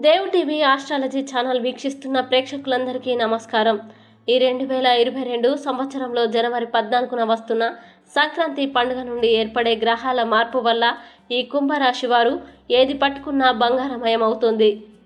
Dev TV astrology channel వీక్షిస్తున్న ప్రేక్షకులందరికీ నమస్కారం ఈ రెండు వేల ఇరవై రెండు సంవత్సరంలో జనవరి పద్నాలుగున వస్తున్న సంక్రాంతి పండుగ నుండి ఏర్పడే గ్రహాల మార్పు వల్ల ఈ కుంభరాశి వారు ఏది పట్టుకున్నా బంగారమయం అవుతుంది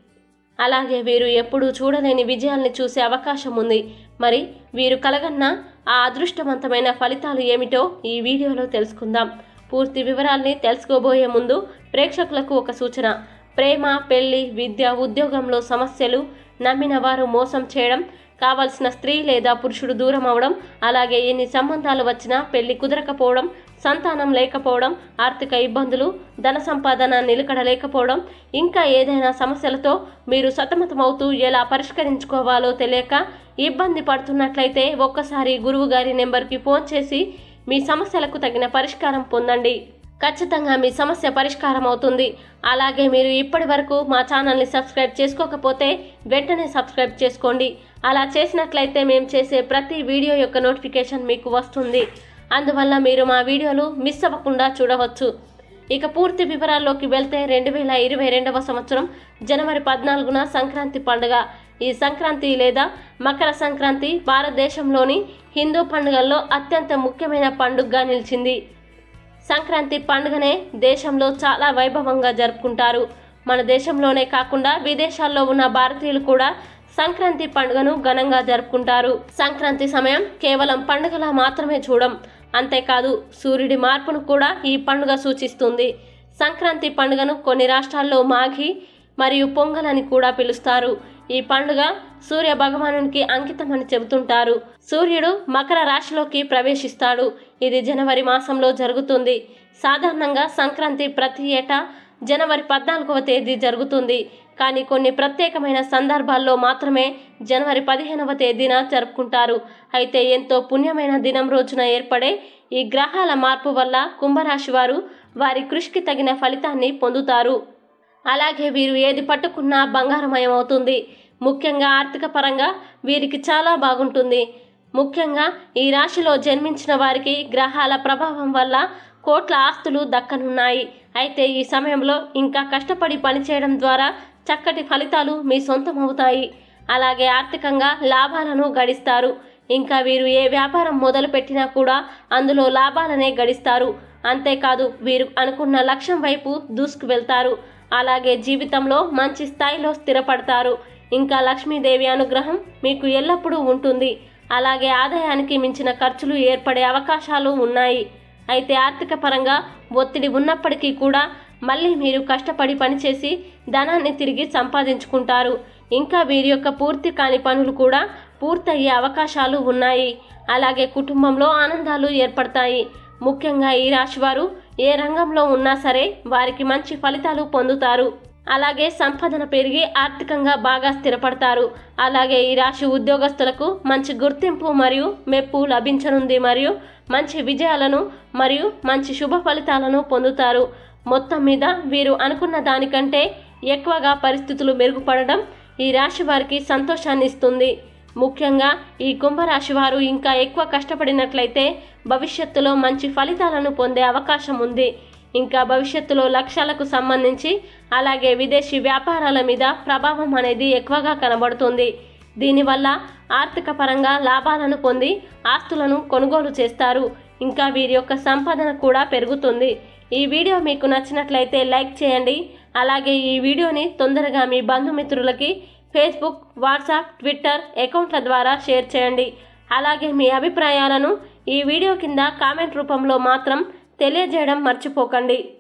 అలాగే వీరు ఎప్పుడూ చూడలేని విజయాల్ని చూసే అవకాశం ఉంది మరి వీరు కలగన్న ఆ అదృష్టవంతమైన ఫలితాలు ఏమిటో ఈ వీడియోలో తెలుసుకుందాం పూర్తి వివరాల్ని తెలుసుకోబోయే ముందు ప్రేక్షకులకు ఒక సూచన ప్రేమ పెళ్లి విద్య ఉద్యోగంలో సమస్యలు నమ్మిన వారు మోసం చేయడం కావలసిన స్త్రీ లేదా పురుషుడు దూరం అవడం అలాగే ఎన్ని సంబంధాలు వచ్చినా పెళ్లి కుదరకపోవడం సంతానం లేకపోవడం ఆర్థిక ఇబ్బందులు ధన సంపాదన నిలకడ లేకపోవడం ఇంకా ఏదైనా సమస్యలతో మీరు సతమతమవుతూ ఎలా పరిష్కరించుకోవాలో తెలియక ఇబ్బంది పడుతున్నట్లయితే ఒక్కసారి గురువు గారి నెంబర్కి ఫోన్ చేసి మీ సమస్యలకు తగిన పరిష్కారం పొందండి ఖచ్చితంగా మీ సమస్య పరిష్కారం అవుతుంది అలాగే మీరు ఇప్పటి వరకు మా ఛానల్ని సబ్స్క్రైబ్ చేసుకోకపోతే వెంటనే సబ్స్క్రైబ్ చేసుకోండి అలా చేసినట్లయితే మేము చేసే ప్రతి వీడియో యొక్క నోటిఫికేషన్ మీకు వస్తుంది అందువల్ల మీరు మా వీడియోలు మిస్ అవ్వకుండా చూడవచ్చు ఇక పూర్తి వివరాల్లోకి వెళ్తే రెండు వేల ఇరవై రెండవ సంవత్సరం జనవరి పద్నాలుగున సంక్రాంతి పండుగ ఈ సంక్రాంతి లేదా మకర సంక్రాంతి భారతదేశంలోని హిందూ పండుగల్లో అత్యంత ముఖ్యమైన పండుగగా నిలిచింది సంక్రాంతి పండుగనే దేశంలో చాలా వైభవంగా జరుపుకుంటారు మన దేశంలోనే కాకుండా విదేశాల్లో ఉన్న భారతీయులు కూడా సంక్రాంతి పండుగను ఘనంగా జరుపుకుంటారు సంక్రాంతి సమయం కేవలం పండుగలా మాత్రమే చూడం అంతేకాదు సూర్యుడి మార్పును కూడా ఈ పండుగ సూచిస్తుంది సంక్రాంతి పండుగను కొన్ని రాష్ట్రాల్లో మాఘి మరియు పొంగల్ అని కూడా పిలుస్తారు ఈ పండుగ సూర్య భగవానునికి అంకితమని చెబుతుంటారు సూర్యుడు మకర రాశిలోకి ప్రవేశిస్తాడు ఇది జనవరి మాసంలో జరుగుతుంది సాధారణంగా సంక్రాంతి ప్రతి ఏటా జనవరి పద్నాలుగవ తేదీ జరుగుతుంది కానీ కొన్ని ప్రత్యేకమైన సందర్భాల్లో మాత్రమే జనవరి పదిహేనవ తేదీన జరుపుకుంటారు అయితే ఎంతో పుణ్యమైన దినం రోజున ఏర్పడే ఈ గ్రహాల మార్పు వల్ల కుంభరాశి వారు వారి కృషికి తగిన ఫలితాన్ని పొందుతారు అలాగే వీరు ఏది పట్టుకున్నా బంగారమయం అవుతుంది ముఖ్యంగా ఆర్థిక పరంగా వీరికి చాలా బాగుంటుంది ముఖ్యంగా ఈ రాశిలో జన్మించిన వారికి గ్రహాల ప్రభావం వల్ల కోట్ల ఆస్తులు దక్కనున్నాయి అయితే ఈ సమయంలో ఇంకా కష్టపడి పనిచేయడం ద్వారా చక్కటి ఫలితాలు మీ సొంతం అవుతాయి అలాగే ఆర్థికంగా లాభాలను గడిస్తారు ఇంకా వీరు ఏ వ్యాపారం మొదలు పెట్టినా కూడా అందులో లాభాలనే గడిస్తారు అంతేకాదు వీరు అనుకున్న లక్ష్యం వైపు దూసుకు వెళ్తారు అలాగే జీవితంలో మంచి స్థాయిలో స్థిరపడతారు ఇంకా లక్ష్మీదేవి అనుగ్రహం మీకు ఎల్లప్పుడూ ఉంటుంది అలాగే ఆదాయానికి మించిన ఖర్చులు ఏర్పడే అవకాశాలు ఉన్నాయి అయితే ఆర్థిక పరంగా ఒత్తిడి ఉన్నప్పటికీ కూడా మళ్ళీ మీరు కష్టపడి పనిచేసి ధనాన్ని తిరిగి సంపాదించుకుంటారు ఇంకా వీరి యొక్క పూర్తి కాని పనులు కూడా పూర్తయ్యే అవకాశాలు ఉన్నాయి అలాగే కుటుంబంలో ఆనందాలు ఏర్పడతాయి ముఖ్యంగా ఈ రాశివారు ఏ రంగంలో ఉన్నా సరే వారికి మంచి ఫలితాలు పొందుతారు అలాగే సంపాదన పెరిగి ఆర్థికంగా బాగా స్థిరపడతారు అలాగే ఈ రాశి ఉద్యోగస్తులకు మంచి గుర్తింపు మరియు మెప్పు లభించనుంది మరియు మంచి విజయాలను మరియు మంచి శుభ ఫలితాలను పొందుతారు మొత్తం మీద వీరు అనుకున్న దానికంటే ఎక్కువగా పరిస్థితులు మెరుగుపడడం ఈ రాశి వారికి సంతోషాన్ని ఇస్తుంది ముఖ్యంగా ఈ కుంభరాశి వారు ఇంకా ఎక్కువ కష్టపడినట్లయితే భవిష్యత్తులో మంచి ఫలితాలను పొందే అవకాశం ఉంది ఇంకా భవిష్యత్తులో లక్ష్యాలకు సంబంధించి అలాగే విదేశీ వ్యాపారాల మీద ప్రభావం అనేది ఎక్కువగా కనబడుతుంది దీనివల్ల ఆర్థిక పరంగా లాభాలను పొంది ఆస్తులను కొనుగోలు చేస్తారు ఇంకా వీరి యొక్క సంపాదన కూడా పెరుగుతుంది ఈ వీడియో మీకు నచ్చినట్లయితే లైక్ చేయండి అలాగే ఈ వీడియోని తొందరగా మీ బంధుమిత్రులకి ఫేస్బుక్ వాట్సాప్ ట్విట్టర్ అకౌంట్ల ద్వారా షేర్ చేయండి అలాగే మీ అభిప్రాయాలను ఈ వీడియో కింద కామెంట్ రూపంలో మాత్రం తెలియజేయడం మర్చిపోకండి